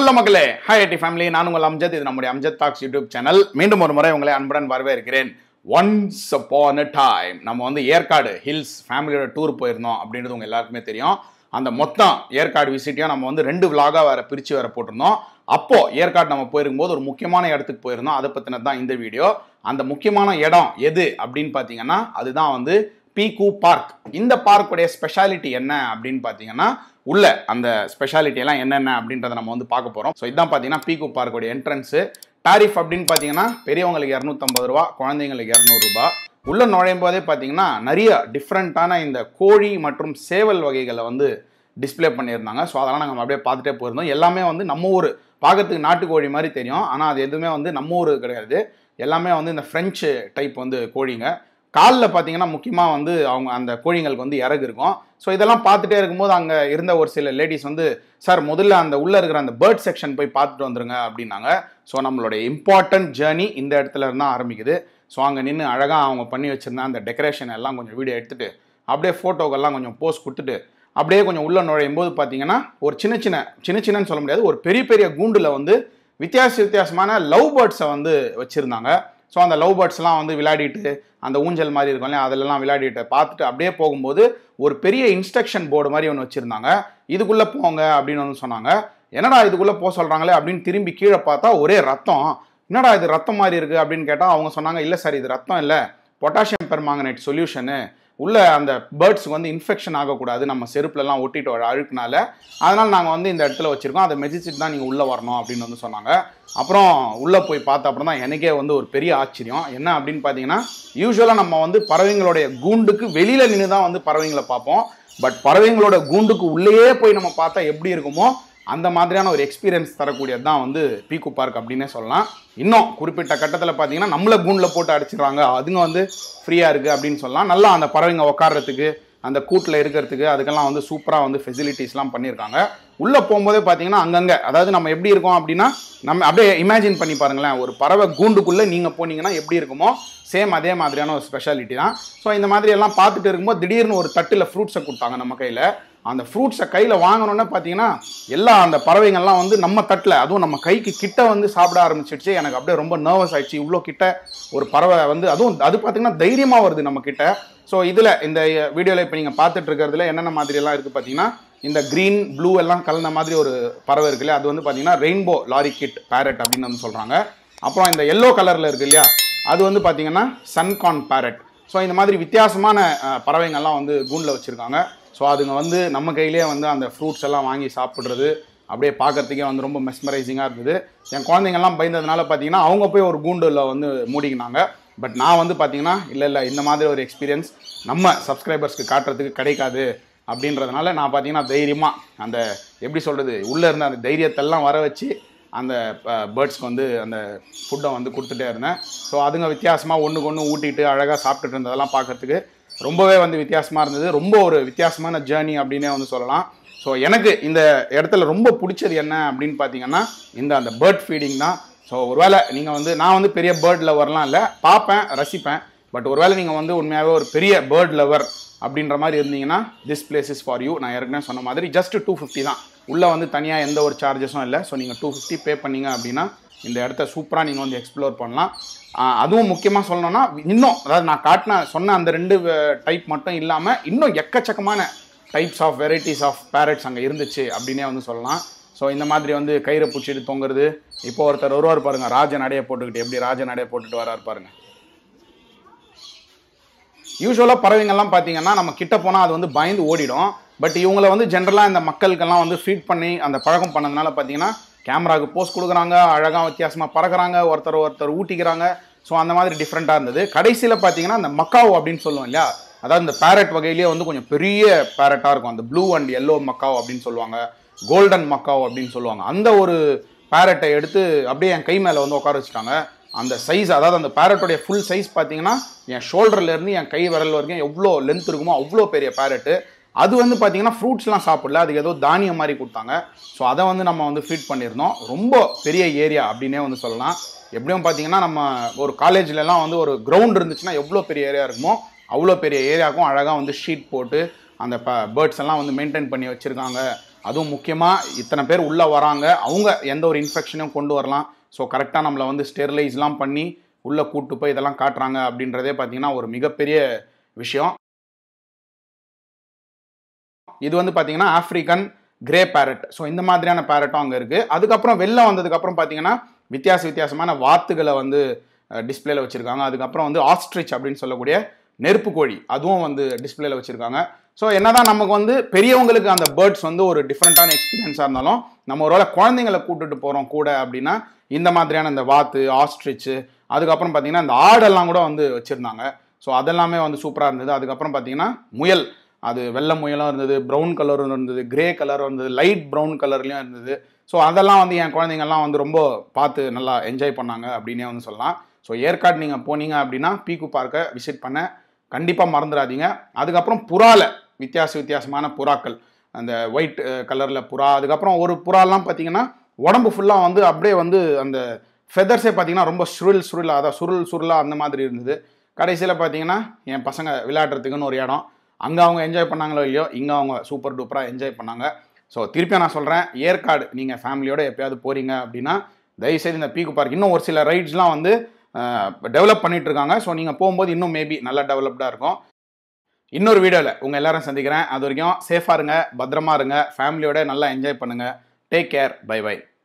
அன்புள்ள மக்களே hi ID family நான் உங்கள் அம்ஜத் இது நம்முடைய அம்ஜத் டாக்ஸ் யூடியூப் சேனல் மீண்டும் ஒரு முறை உங்களை அன்புடன் வரவேற்கிறேன் ஒன்ஸ் upon a டைம் நம்ம வந்து ஏற்காடு ஹில்ஸ் ஃபேமிலியோட டூர் போயிருந்தோம் அப்படின்றது உங்க எல்லாருக்குமே தெரியும் அந்த மொத்தம் ஏற்காடு விசிட்டையும் நம்ம வந்து ரெண்டு விலாகா வேற பிரிச்சு வேற போட்டிருந்தோம் அப்போ ஏற்காடு நம்ம போயிருக்கும்போது ஒரு முக்கியமான இடத்துக்கு போயிருந்தோம் அதை பத்தினது தான் இந்த வீடியோ அந்த முக்கியமான இடம் எது அப்படின்னு பார்த்தீங்கன்னா அதுதான் வந்து பீகு பார்க் இந்த பார்க்குடைய ஸ்பெஷாலிட்டி என்ன அப்படின்னு பார்த்தீங்கன்னா உள்ள அந்த ஸ்பெஷாலிட்டி எல்லாம் என்னென்ன அப்படின்றத நம்ம வந்து பார்க்க போகிறோம் ஸோ இதான் பார்த்தீங்கன்னா பீகு பார்க்குடைய என்ட்ரன்ஸு டாரிஃப் அப்படின்னு பார்த்தீங்கன்னா பெரியவங்களுக்கு இரநூத்தம்பது ரூபா குழந்தைங்களுக்கு இரநூறுபா உள்ள நுழையும் போதே பார்த்தீங்கன்னா நிறைய டிஃப்ரெண்ட்டான இந்த கோழி மற்றும் சேவல் வகைகளை வந்து டிஸ்ப்ளே பண்ணியிருந்தாங்க ஸோ அதெல்லாம் நாங்கள் அப்படியே பார்த்துட்டே போயிருந்தோம் எல்லாமே வந்து நம்ம ஊர் பார்க்கறதுக்கு நாட்டுக்கோழி மாதிரி தெரியும் ஆனால் அது எதுவுமே வந்து நம்ம ஊர் கிடையாது எல்லாமே வந்து இந்த ஃப்ரெஞ்சு டைப் வந்து கோழிங்க காலில் பார்த்தீங்கன்னா முக்கியமாக வந்து அவங்க அந்த கோழிங்களுக்கு வந்து இறகு இருக்கும் ஸோ இதெல்லாம் பார்த்துட்டே இருக்கும்போது அங்கே இருந்த ஒரு சில லேடிஸ் வந்து சார் முதல்ல அந்த உள்ளே இருக்கிற அந்த பேர்ட் செக்ஷன் போய் பார்த்துட்டு வந்துருங்க அப்படின்னாங்க ஸோ நம்மளுடைய இம்பார்ட்டன்ட் ஜேர்னி இந்த இடத்துல இருந்தால் ஆரம்பிக்குது ஸோ அங்கே நின்று அழகாக அவங்க பண்ணி வச்சிருந்த அந்த டெக்கரேஷன் எல்லாம் கொஞ்சம் வீடியோ எடுத்துட்டு அப்படியே ஃபோட்டோக்கெல்லாம் கொஞ்சம் போஸ்ட் கொடுத்துட்டு அப்படியே கொஞ்சம் உள்ள நுழையும் போது பார்த்தீங்கன்னா ஒரு சின்ன சின்ன சின்ன சின்னன்னு சொல்ல முடியாது ஒரு பெரிய பெரிய கூண்டில் வந்து வித்தியாச வித்தியாசமான லவ் பேர்ட்ஸை வந்து வச்சுருந்தாங்க ஸோ அந்த லவ் பேர்ட்ஸ்லாம் வந்து விளையாடிட்டு அந்த ஊஞ்சல் மாதிரி இருக்கும் இல்லையா அதிலெல்லாம் விளையாடிட்டு பார்த்துட்டு அப்படியே போகும்போது ஒரு பெரிய இன்ஸ்ட்ரக்ஷன் போர்டு மாதிரி ஒன்று வச்சுருந்தாங்க இதுக்குள்ளே போங்க அப்படின்னு வந்து சொன்னாங்க என்னடா இதுக்குள்ளே போக சொல்கிறாங்களே அப்படின்னு திரும்பி கீழே பார்த்தா ஒரே ரத்தம் என்னடா இது ரத்தம் மாதிரி இருக்குது அப்படின்னு கேட்டால் அவங்க சொன்னாங்க இல்லை சார் இது ரத்தம் இல்லை பொட்டாசியம் பெர்மாங்கனேட் சொல்யூஷனு உள்ள அந்த பேர்ட்ஸுக்கு வந்து இன்ஃபெக்ஷன் ஆகக்கூடாது நம்ம செருப்புலலாம் ஒட்டிட்டு வர அழுக்குனால அதனால் நாங்கள் வந்து இந்த இடத்துல வச்சுருக்கோம் அதை மெதிச்சிட்டு தான் நீங்கள் உள்ளே வரணும் அப்படின்னு வந்து சொன்னாங்க அப்புறம் உள்ளே போய் பார்த்த அப்புறம் தான் எனக்கே வந்து ஒரு பெரிய ஆச்சரியம் என்ன அப்படின்னு பார்த்தீங்கன்னா யூஸ்வலாக நம்ம வந்து பறவைங்களுடைய கூண்டுக்கு வெளியில் நின்று தான் வந்து பறவைங்களை பார்ப்போம் பட் பறவைங்களோட கூண்டுக்கு உள்ளேயே போய் நம்ம பார்த்தா எப்படி இருக்குமோ அந்த மாதிரியான ஒரு எக்ஸ்பீரியன்ஸ் தரக்கூடியது தான் வந்து பீக்கு பார்க் அப்படின்னே சொல்லலாம் இன்னும் குறிப்பிட்ட கட்டத்தில் பார்த்தீங்கன்னா நம்மளை கூண்டில் போட்டு அடிச்சிடுறாங்க அதுங்க வந்து ஃப்ரீயாக இருக்குது அப்படின்னு சொல்லலாம் நல்லா அந்த பறவைங்க உட்கார்றதுக்கு அந்த கூட்டில் இருக்கிறதுக்கு அதுக்கெல்லாம் வந்து சூப்பராக வந்து ஃபெசிலிட்டிஸ்லாம் பண்ணியிருக்காங்க உள்ளே போகும்போதே பார்த்தீங்கன்னா அங்கங்கே அதாவது நம்ம எப்படி இருக்கோம் அப்படின்னா நம்ம அப்படியே இமேஜின் பண்ணி பாருங்களேன் ஒரு பறவை கூண்டுக்குள்ளே நீங்கள் போனீங்கன்னா எப்படி இருக்குமோ சேம் அதே மாதிரியான ஒரு ஸ்பெஷாலிட்டி தான் ஸோ இந்த மாதிரி எல்லாம் பார்த்துட்டு இருக்கும்போது திடீர்னு ஒரு தட்டில் ஃப்ரூட்ஸை கொடுத்தாங்க நம்ம கையில் அந்த ஃப்ரூட்ஸை கையில் வாங்கினோன்னே பார்த்தீங்கன்னா எல்லா அந்த பறவைங்கள்லாம் வந்து நம்ம தட்டில் அதுவும் நம்ம கைக்கு கிட்ட வந்து சாப்பிட ஆரம்பிச்சிடுச்சு எனக்கு அப்படியே ரொம்ப நர்வஸ் ஆயிடுச்சு இவ்வளோ கிட்ட ஒரு பறவை வந்து அதுவும் அது பார்த்தீங்கன்னா தைரியமாக வருது நம்ம கிட்ட ஸோ இதில் இந்த வீடியோவில் இப்போ நீங்கள் பார்த்துட்டு இருக்கிறதுல என்னென்ன மாதிரியெல்லாம் இருக்குது பார்த்தீங்கன்னா இந்த க்ரீன் ப்ளூ எல்லாம் கலந்த மாதிரி ஒரு பறவை இருக்கு இல்லையா அது வந்து பார்த்தீங்கன்னா ரெயின்போ லாரி கிட் பேரட் அப்படின்னு வந்து சொல்கிறாங்க அப்புறம் இந்த எல்லோ கலரில் இருக்கு இல்லையா அது வந்து பார்த்தீங்கன்னா சன்கான் பேரட் ஸோ இந்த மாதிரி வித்தியாசமான அஹ், பறவைங்கள்லாம் வந்து கூண்டில் வச்சுருக்காங்க ஸோ அதுங்க வந்து நம்ம கையிலேயே வந்து அந்த ஃப்ரூட்ஸ் எல்லாம் வாங்கி சாப்பிட்றது அப்படியே பார்க்கறதுக்கே வந்து ரொம்ப மெஸ்மரைசிங்காக இருந்தது என் குழந்தைங்கள்லாம் பயந்ததுனால பார்த்தீங்கன்னா அவங்க போய் ஒரு கூண்டில் வந்து மூடிக்கினாங்க பட் நான் வந்து பார்த்தீங்கன்னா இல்லை இல்லை இந்த மாதிரி ஒரு எக்ஸ்பீரியன்ஸ் நம்ம சப்ஸ்கிரைபர்ஸ்க்கு காட்டுறதுக்கு கிடைக்காது அப்படின்றதுனால நான் பார்த்தீங்கன்னா தைரியமாக அந்த எப்படி சொல்கிறது உள்ளே இருந்த அந்த தைரியத்தெல்லாம் வர வச்சு அந்த பேர்ட்ஸ்க்கு வந்து அந்த ஃபுட்டை வந்து கொடுத்துட்டே இருந்தேன் ஸோ அதுங்க வித்தியாசமாக ஒன்றுக்கு ஒன்று ஊட்டிட்டு அழகாக சாப்பிட்டுட்டு இருந்ததெல்லாம் பார்க்கறதுக்கு ரொம்பவே வந்து வித்தியாசமாக இருந்தது ரொம்ப ஒரு வித்தியாசமான ஜேர்னி அப்படின்னே வந்து சொல்லலாம் ஸோ எனக்கு இந்த இடத்துல ரொம்ப பிடிச்சது என்ன அப்படின்னு பார்த்தீங்கன்னா இந்த அந்த பேர்ட் ஃபீடிங் தான் ஸோ ஒருவேளை நீங்கள் வந்து நான் வந்து பெரிய பேர்ட் லவர்லாம் இல்லை பார்ப்பேன் ரசிப்பேன் பட் ஒருவேளை நீங்கள் வந்து உண்மையாகவே ஒரு பெரிய பேர்ட் லவர் அப்படின்ற மாதிரி இருந்தீங்கன்னா this place is for you நான் ஏற்கனவே சொன்ன மாதிரி ஜஸ்ட் டூ ஃபிஃப்டி தான் உள்ளே வந்து தனியாக எந்த ஒரு சார்ஜஸும் இல்லை ஸோ நீங்கள் டூ ஃபிஃப்டி பே பண்ணீங்க அப்படின்னா இந்த இடத்த சூப்பராக நீங்கள் வந்து எக்ஸ்ப்ளோர் பண்ணலாம் ஆஹ் அதுவும் முக்கியமாக சொல்லணும்னா இன்னும் அதாவது நான் காட்டின சொன்ன அந்த ரெண்டு டைப் மட்டும் இல்லாமல் இன்னும் எக்கச்சக்கமான types of varieties of parrots அங்கே இருந்துச்சு அப்படின்னே வந்து சொல்லலாம் ஸோ இந்த மாதிரி வந்து கயிறை பிடிச்சிட்டு தொங்குறது இப்போ ஒருத்தர் வருவார் பாருங்க ராஜ நடைய போட்டுக்கிட்டு எப்படி ராஜ நடைய போட்டுட்டு வராரு பாருங்க யூஸ்வலாக பறவைங்கள்லாம் பார்த்தீங்கன்னா நம்ம கிட்ட போனால் அது வந்து பயந்து ஓடிடும் பட் இவங்கள வந்து ஜென்ரலாக இந்த மக்களுக்கெல்லாம் வந்து ஃபீட் பண்ணி அந்த பழக்கம் பண்ணதுனால பார்த்தீங்கன்னா கேமராவுக்கு போஸ்ட் கொடுக்குறாங்க அழகாக வித்தியாசமாக பறக்குறாங்க ஒருத்தர் ஒருத்தர் ஊட்டிக்கிறாங்க ஸோ அந்த மாதிரி டிஃப்ரெண்ட்டாக இருந்தது கடைசியில் பார்த்தீங்கன்னா அந்த மக்காவ் அப்படின்னு சொல்லுவோம் இல்லையா அதாவது இந்த பேரட் வகையிலேயே வந்து கொஞ்சம் பெரிய பேரட்டாக இருக்கும் அந்த ப்ளூ அண்ட் எல்லோ மக்காவ் அப்படின்னு சொல்லுவாங்க கோல்டன் மக்காவ் அப்படின்னு சொல்லுவாங்க அந்த ஒரு பேரட்டை எடுத்து அப்படியே என் கை மேலே வந்து உட்கார வச்சுட்டாங்க அந்த சைஸ் அதாவது அந்த பேரட்டோடைய ஃபுல் சைஸ் பார்த்தீங்கன்னா என் ஷோல்டர்ல இருந்து என் கை விரல் வரைக்கும் எவ்வளோ லென்த் இருக்குமோ அவ்வளோ பெரிய பேரட்டு அது வந்து பார்த்தீங்கன்னா ஃப்ரூட்ஸ்லாம் சாப்பிடல அதுக்கு ஏதோ தானியம் மாதிரி கொடுத்தாங்க ஸோ அதை வந்து நம்ம வந்து ஃபீட் பண்ணியிருந்தோம் ரொம்ப பெரிய ஏரியா அப்படின்னே வந்து சொல்லலாம் எப்படியும் பார்த்தீங்கன்னா நம்ம ஒரு காலேஜ்லலாம் வந்து ஒரு கிரவுண்ட் இருந்துச்சுன்னா எவ்வளோ பெரிய ஏரியா இருக்குமோ அவ்வளோ பெரிய ஏரியாவுக்கும் அழகாக வந்து ஷீட் போட்டு அந்த பேர்ட்ஸ் எல்லாம் வந்து மெயின்டைன் பண்ணி வச்சுருக்காங்க அதுவும் முக்கியமாக இத்தனை பேர் உள்ளே வராங்க அவங்க எந்த ஒரு இன்ஃபெக்ஷனையும் கொண்டு வரலாம் ஸோ கரெக்டாக நம்மளை வந்து ஸ்டெரிலைஸ்லாம் பண்ணி உள்ளே கூட்டு போய் இதெல்லாம் காட்டுறாங்க அப்படின்றதே பார்த்தீங்கன்னா ஒரு மிகப்பெரிய விஷயம் இது வந்து பார்த்தீங்கன்னா ஆஃப்ரிக்கன் கிரே பேரட் ஸோ இந்த மாதிரியான பேரட்டும் அங்கே இருக்குது அதுக்கப்புறம் வெளில வந்ததுக்கப்புறம் பார்த்தீங்கன்னா வித்தியாச வித்தியாசமான வாத்துகளை வந்து டிஸ்பிளேல வச்சுருக்காங்க அதுக்கப்புறம் வந்து ஆஸ்ட்ரிச் அப்படின்னு சொல்லக்கூடிய நெருப்பு கோழி அதுவும் வந்து டிஸ்பிளேல வச்சுருக்காங்க ஸோ என்னதான் நமக்கு வந்து பெரியவங்களுக்கு அந்த பேர்ட்ஸ் வந்து ஒரு டிஃப்ரெண்ட்டான எக்ஸ்பீரியன்ஸாக இருந்தாலும் நம்ம ஒருவேளை குழந்தைங்களை கூட்டிட்டு போகிறோம் கூட அப்படின்னா இந்த மாதிரியான இந்த வாத்து ஆஸ்ட்ரிச்சு அதுக்கப்புறம் பார்த்தீங்கன்னா இந்த ஆடெல்லாம் கூட வந்து வச்சுருந்தாங்க ஸோ அதெல்லாமே வந்து சூப்பராக இருந்தது அதுக்கப்புறம் பார்த்தீங்கன்னா முயல் அது வெள்ளை முயலும் இருந்தது ப்ரௌன் கலரும் இருந்தது கிரே கலரும் இருந்தது லைட் ப்ரௌன் கலர்லையும் இருந்தது ஸோ அதெல்லாம் வந்து என் குழந்தைங்கள்லாம் வந்து ரொம்ப பார்த்து நல்லா என்ஜாய் பண்ணாங்க அப்படின்னே வந்து சொல்லலாம் ஸோ ஏற்காடு நீங்கள் போனீங்க அப்படின்னா பீக்கு பார்க்கை விசிட் பண்ண கண்டிப்பாக மறந்துடாதீங்க அதுக்கப்புறம் புறால வித்தியாச வித்தியாசமான புறாக்கள் அந்த ஒயிட் கலரில் புறா அதுக்கப்புறம் ஒரு புறாலாம் பார்த்தீங்கன்னா உடம்பு ஃபுல்லாக வந்து அப்படியே வந்து அந்த ஃபெதர்ஸே பார்த்தீங்கன்னா ரொம்ப சுருள் சுருள் அதான் சுருள் சுருளாக அந்த மாதிரி இருந்தது கடைசியில் பார்த்தீங்கன்னா என் பசங்க விளையாடுறதுக்குன்னு ஒரு இடம் அங்கே அவங்க என்ஜாய் பண்ணாங்களோ இல்லையோ இங்கே அவங்க சூப்பர் டூப்பராக என்ஜாய் பண்ணாங்க ஸோ திருப்பியும் நான் சொல்கிறேன் ஏற்காடு நீங்கள் ஃபேமிலியோட எப்பயாவது போகிறீங்க அப்படின்னா தயவுசெய்து இந்த பீக்கு பார்க் இன்னும் ஒரு சில ரைட்ஸ்லாம் வந்து டெவலப் பண்ணிட்டு இருக்காங்க ஸோ நீங்கள் போகும்போது இன்னும் மேபி நல்லா டெவலப்டாக இருக்கும் இன்னொரு வீடியோவில் உங்கள் எல்லாரும் சந்திக்கிறேன் அது வரைக்கும் சேஃபாக இருங்க பத்திரமா இருங்க ஃபேமிலியோட நல்லா என்ஜாய் பண்ணுங்கள் டேக் கேர் பை பை